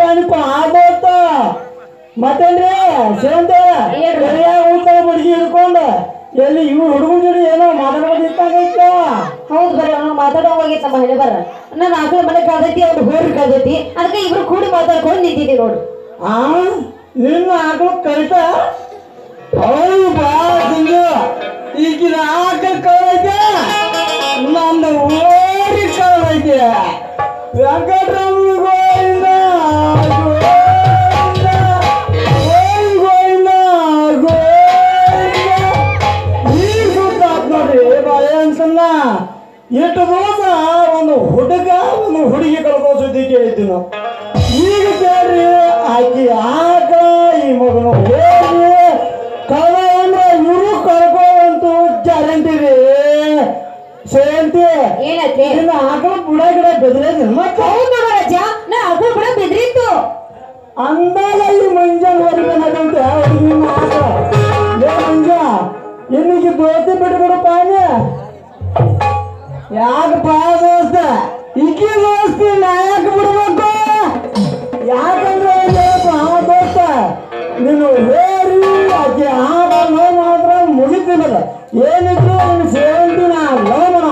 ಕಾಣಿಪ ಆಗೋತ ಮತ್ತೇನ್ರಿ ಸೇಂತ ಎಲ್ಲಿಯಾಗ ಊಟ ಬಡ್ಗಿ ಹಿಡ್ಕೊಂಡ ಎಲ್ಲಿ ಇವ್ ಹುಡುಗನ ಜೋಡಿ ಏನೋ ಮಾತಾಡೋದಿತ್ತಾಗೈತ ಹೌದು ಬರ್ರಿ ಅವ್ನು ಮಾತಾಡೋ ಹೋಗಿತ್ತು ನಮ್ಮ ಹಣೆ ಬರ ನನ್ನ ಆಕಳ ಮನೆ ಕಳ್ದೈತಿ ಅವ್ನು ಹೋರಿ ಕಳ್ದೈತಿ ಅದಕ್ಕೆ ಇಬ್ರು ಕೂಡಿ ಮಾತಾಡ್ಕೊಂಡು ನಿಂತಿದ್ದೀವಿ ನೋಡು ಆ ನಿನ್ನ ಆಕಳು ಕರಿತ ಹೌದು ಬಾ ಸಿಂಗ ಈಗಿನ ಆಕಳ ಕಳೈತೆ ನನ್ನ ಓರಿ ಕಳೈತೆ ವೆಂಕಟರಮಣ ಗೋವಿಂದ ಗೋವಿಂದ ಗೋವಿಂದ ಗೋವಿಂದ ಈಗ ಸುತ್ತಾತ್ ನೋಡ್ರಿ ಬಾಯ ಅನ್ಸನ್ನ ಎಷ್ಟು ದಿವಸ ಒಂದು ಹುಡುಗ ಒಂದು ಹುಡುಗಿ ಕಳ್ಕೋ ಸುದ್ದಿ ಕೇಳಿದ್ವಿ ನಾವು ಈಗ ಕೇಳ್ರಿ ಆಕಿ ಆಕಳ ಈ ಮಗನು ಹೋಗಿ ಕಳ್ಳ ಅಂದ್ರೆ ಇವರು ಕಳ್ಕೋವಂತೂ ಗ್ಯಾರಂಟಿ ರೀ ಸೇಂತಿ ಏನೈತಿ ಇನ್ನು ಆಕಳ ಬುಡ ಗಿಡ ಬೆದರೇದಿಲ್ಲ ಮತ್ತೆ ಹೌದು ನೋಡು ರಾಜ ನಾ ಆಕಳ ಕೂಡ ಬೆದ್ರಿತ್ತು ಅಂದಾಗ ಈ ಮಂಜಾನ ಹೊರಗನದಂತೆ ಹುಡುಗಿನ ಆಕಳ ಲೇ ಮಂಜ ಇನ್ನಿಗೆ ದೋತಿ ಬಿಟ್ಬಿಡಪ್ಪ ಯಾಕಪ್ಪ ದೋಸ್ತ ಇಕ್ಕಿ ದೋಸ್ತಿ ನಾ ಯಾಕೆ ಬಿಡ್ಬೇಕು ಯಾಕಂದ್ರೆ ಏನಪ್ಪ ಆ ದೋಸ್ತ ನೀನು ಹೇರಿ ಆಕೆ ಆಗ ಲವ್ ಮಾಡಿದ್ರ ಮುಗಿತೀನಲ್ಲ ಏನಿದ್ರು ನೀನು ಸೇವಂತಿ ನಾ ಲವ್ ಮಾಡೋ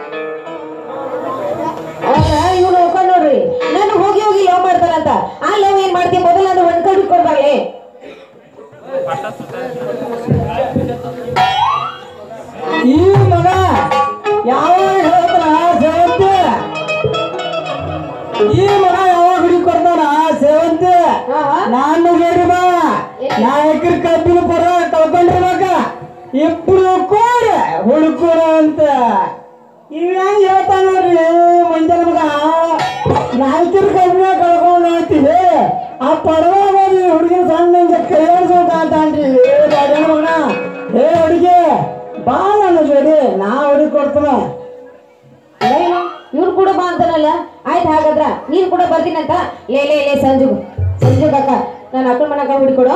ಅವಾಗ ಇವ್ನು ಹೋಗ್ಕೊಂಡು ನೋಡ್ರಿ ನಾನು ಹೋಗಿ ಹೋಗಿ ಲವ್ ಮಾಡ್ತಾನಂತ ಆ ಲವ್ ಏನ್ ಮಾಡ್ತೀನಿ ಮೊದಲು ನಾನು ಒಂದ್ ಕಡೆ ಕೊಡ್ಬಾರ್ಲೆ ಈ ಮಗ ಯಾವಾಗ ಹೇಳ್ತಾನ ಸೇವಂತಿ ಈ ಮಗ ಯಾವಾಗ ಹುಡುಗಿ ಕೊಡ್ತಾನ ಸೇವಂತಿ ಹಾ ನಾನು ಹೇಳಿ ಬಾ ನಾಯಕರ ಕಬ್ಬಿನ ಪರ ಕಳ್ಕೊಂಡಿರ್ಬೇಕ ಇಬ್ರು ಕೂಡಿ ಹುಡುಕೋಣ ಅಂತ ಇವ್ ಹೆಂಗ್ ಹೇಳ್ತಾನ ನೋಡ್ರಿ ಮಂಜನ ಮಗ ನಾಯಕರ ಕಬ್ಬಿನ ಕಳ್ಕೊಂಡು ಅಂತೀವಿ ಆ ಪಡವಾಗ ಹುಡುಗಿನ ಸಣ್ಣ ಕೈಯಾಡ್ಸೋಕ ಅಂತಾನ್ರಿ ರಾಜನ ಮಗನ ಏ ಹುಡುಗಿ ಬಾ ನನ್ನ ಜೋಡಿ ನಾ ಹುಡುಗಿ ಕೊಡ್ತಾನ ಏನು ಇವ್ರು ಕೂಡ ಬಾ ಅಂತಾನಲ್ಲ ಆಯ್ತು ಹಾಗಾದ್ರ ನೀನ್ ಕೂಡ ಬರ್ತೀನಂತ ಲೇ ಲೇ ಲೇ ಸಂಜು ಸಂಜು ಕಾಕ ನಾನು ಅಕ್ಕಳ ಮನಕ ಹುಡುಕೊಡು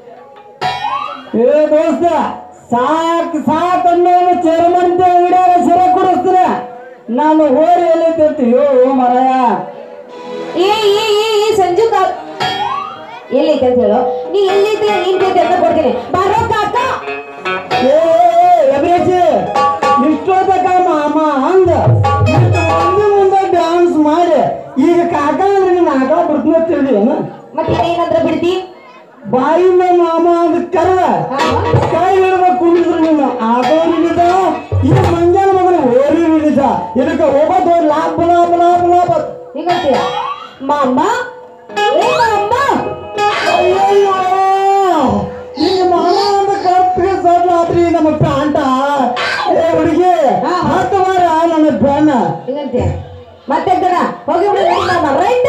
ಏ ದೋಸ್ತ ಸಾಕ್ ಸಾಕ್ ಅನ್ನೋನು ಚೇರ್ಮನ್ ಅಂಗಡಿಯಾಗ ಸಿರ ಕೊಡಿಸ್ತೀರ ನಾನು ಹೋರಿ ಎಲ್ಲಿ ತಿಂತೀಯೋ ಮರಾಯ ಏ ಏ ಏ ಏ ಸಂಜು ಕಾಕ ಎಲ್ಲೈತೆ ಅಂತ ಹೇಳು ನೀ ಎಲ್ಲೈತೆ ನೀನ್ ಜೊತೆ ಅಂತ ಕೊಡ್ತೀನಿ ಬಾರೋ ಕಾಕ ಏ ಎಬ್ರೇಜಿ ಇಷ್ಟೊತ್ತಕ ಮಾಮ ಅಂದ ಇಷ್ಟು ಮಂದಿ ಮುಂದೆ ಡ್ಯಾನ್ಸ್ ಮಾಡಿ ಈಗ ಕಾಕ ಅಂದ್ರೆ ನೀನು ಆಕಳ ಬಿಡ್ತೀನಿ ತಿಳಿ ಏನ ಮತ್ತೆ ಏನಂದ್ರ ಬಿಡ್ತಿ ಬಾಯಿಂದ ಮಾಮ ಅಂದ ಕರೆದ ಹಾ ಕೈ ಹಿಡ್ಬೇಕು ಕುಣಿದ್ರು ನೀನು ಆಕಳ ಹಿಡಿದ ಈ ಮಂಜಾನ ಮಗನ ಓರಿ ಹಿಡಿದ ಇದಕ್ಕೆ ಹೋಗೋದು ಲಾಭ ಲಾಭ ಲಾಭ ಲಾಭ ಹಿಂಗಂತೀಯ ಮಾಮ ಏ ಮಾಮ ಅಯ್ಯಯ್ಯೋ ಈಗ ಮಾಮ ಅಂತ ಕಪ್ಪಿಗೆ ಸಡ್ಲಾದ್ರಿ ನಮ್ಮ ಪ್ಯಾಂಟ ಏ ಹುಡುಗಿ ಹಾ. ಹತ್ತು ವಾರ ನನ್ನ ಬೆನ್ನ ಹಿಂಗಂತೀಯ ಮತ್ತೆ ಕಣ ಹೋಗಿ ಬಿಡು ಮಾಮ ರೈಟ್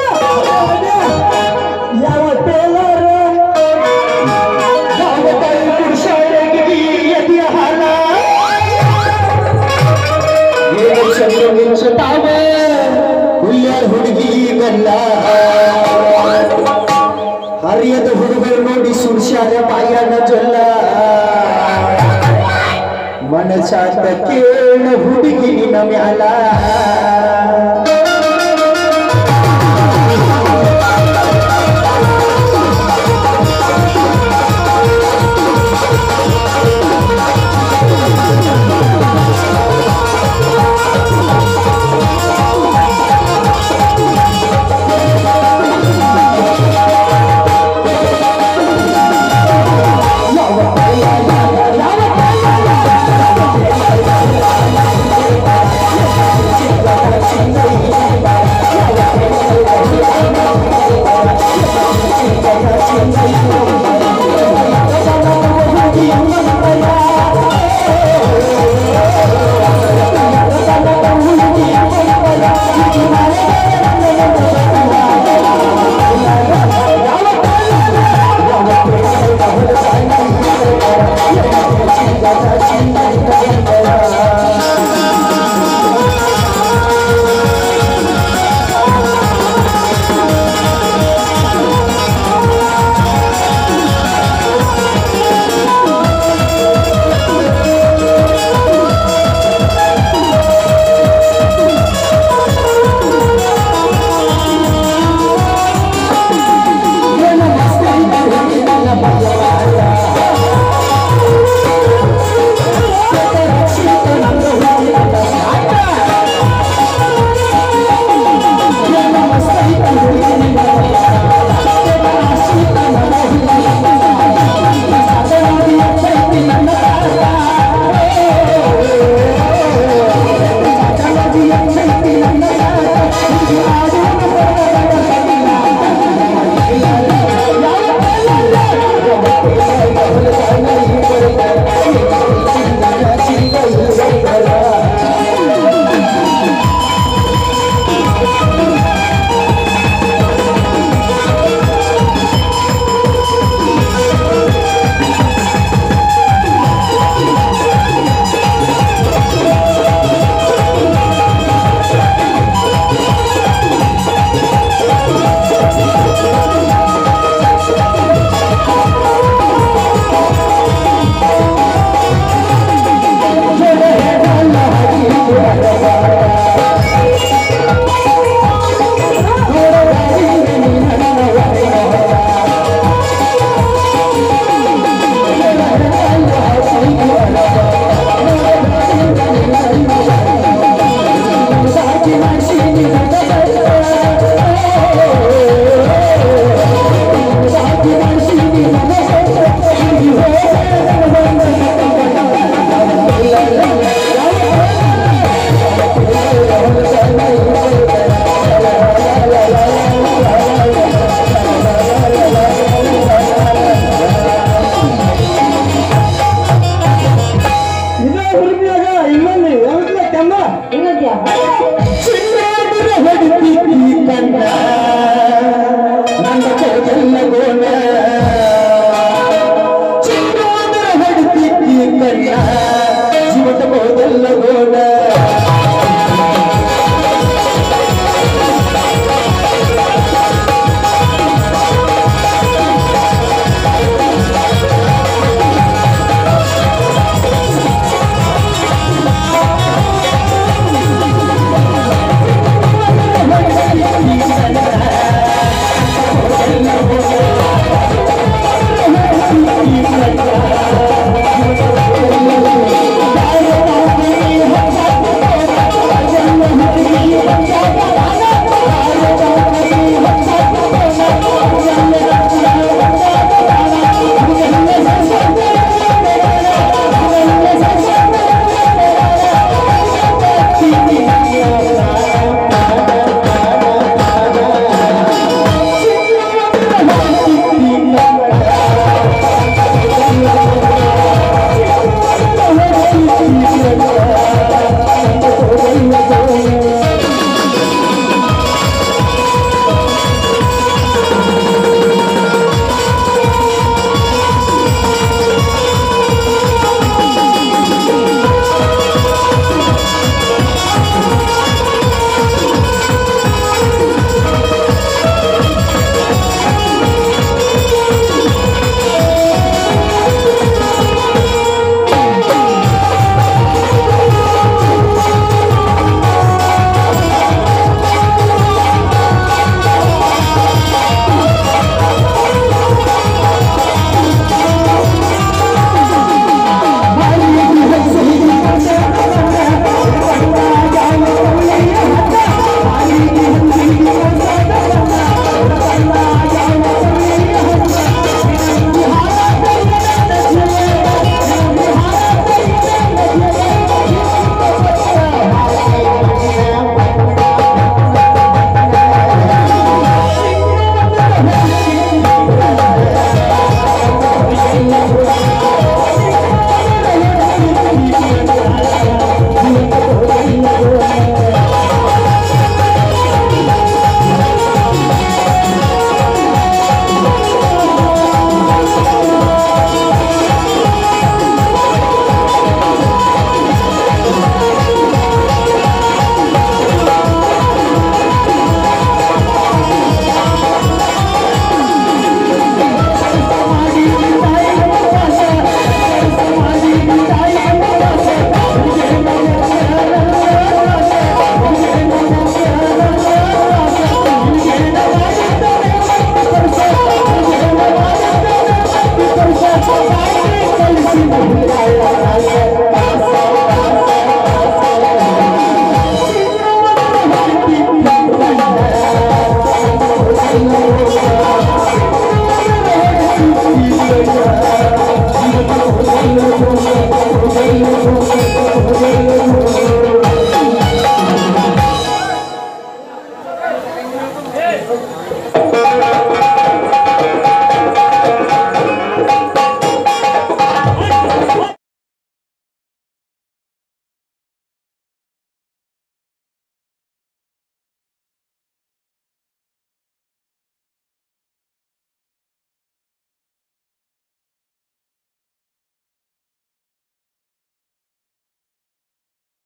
ಯಾವ ಟೇಲರ್ ಯಾವ ಕೈ ಕುಡಿಸೋರಿಗೆ ಎದೆಯ ಹಾಲ ಏನು ಚಂದ್ರ ಮಿಂಚುತ್ತಾವ ಹುಲ್ಯಾರ ಹುಡುಗಿ ಗಲ್ಲ ಹರಿಯದ ಹುಡುಗರು ನೋಡಿ ಸುರ್ಶ್ಯಾರ ಬಾಯನ ಜೊಲ್ಲ ಮನಸಾತ ಕೇಳ ಹುಡುಗಿ ನಿನ್ನ ಮ್ಯಾಲ